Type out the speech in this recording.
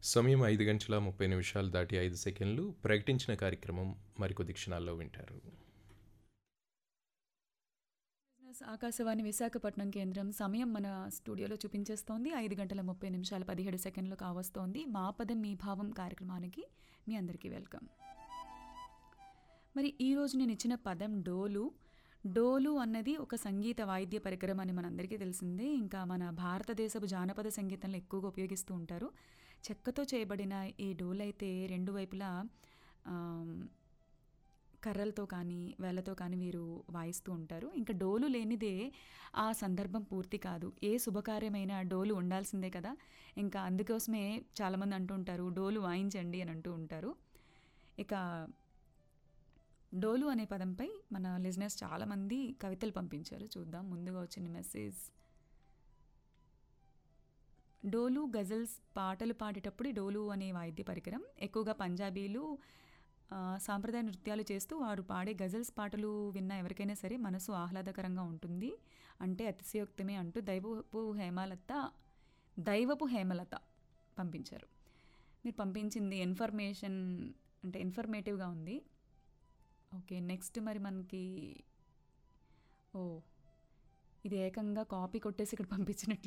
సమయం ఐదు గంటల ముప్పై నిమిషాలు దాటి ఐదు సెకండ్లు ప్రకటించిన కార్యక్రమం మరికొద్ది క్షణాల్లో వింటారు బిజినెస్ ఆకాశవాణి విశాఖపట్నం కేంద్రం సమయం మన స్టూడియోలో చూపించేస్తోంది ఐదు గంటల ముప్పై నిమిషాల పదిహేడు సెకండ్లు కావస్తోంది మా పదం మీ భావం కార్యక్రమానికి మీ అందరికీ వెల్కమ్ మరి ఈరోజు నేను ఇచ్చిన పదం డోలు డోలు అన్నది ఒక సంగీత వాయిద్య పరికరం అని మనందరికీ తెలిసిందే ఇంకా మన భారతదేశపు జానపద సంగీతంలో ఎక్కువగా ఉపయోగిస్తూ ఉంటారు చెక్కతో చేయబడిన ఈ డోలు అయితే రెండు వైపులా ఆమ్, కర్రలతో కానీ వేళ్ళతో కానీ వీరు వాయిస్తూ ఉంటారు ఇంకా డోలు లేనిదే ఆ సందర్భం పూర్తి కాదు ఏ శుభకార్యమైన డోలు ఉండాల్సిందే కదా ఇంకా అందుకోసమే చాలామంది అంటూ ఉంటారు డోలు వాయించండి అని అంటూ ఉంటారు ఇక డోలు అనే పదంపై మన లిజినెస్ చాలామంది కవితలు పంపించారు చూద్దాం ముందుగా వచ్చిన మెసేజ్ డోలు గజల్స్ పాటలు పాడేటప్పుడు ఈ డోలు అనే వాయిద్య పరికరం ఎక్కువగా పంజాబీలు ఆ, సాంప్రదాయ నృత్యాలు చేస్తూ వారు పాడే గజల్స్ పాటలు విన్న ఎవరికైనా సరే మనసు ఆహ్లాదకరంగా ఉంటుంది అంటే అతిశయోక్తమే అంటూ దైవపు హేమలత దైవపు హేమలత పంపించారు మీరు పంపించింది ఇన్ఫర్మేషన్ అంటే ఇన్ఫర్మేటివ్గా ఉంది ఓకే నెక్స్ట్ మరి మనకి ఓ ఇది ఏకంగా కాపీ కొట్టేసి ఇక్కడ పంపించినట్లు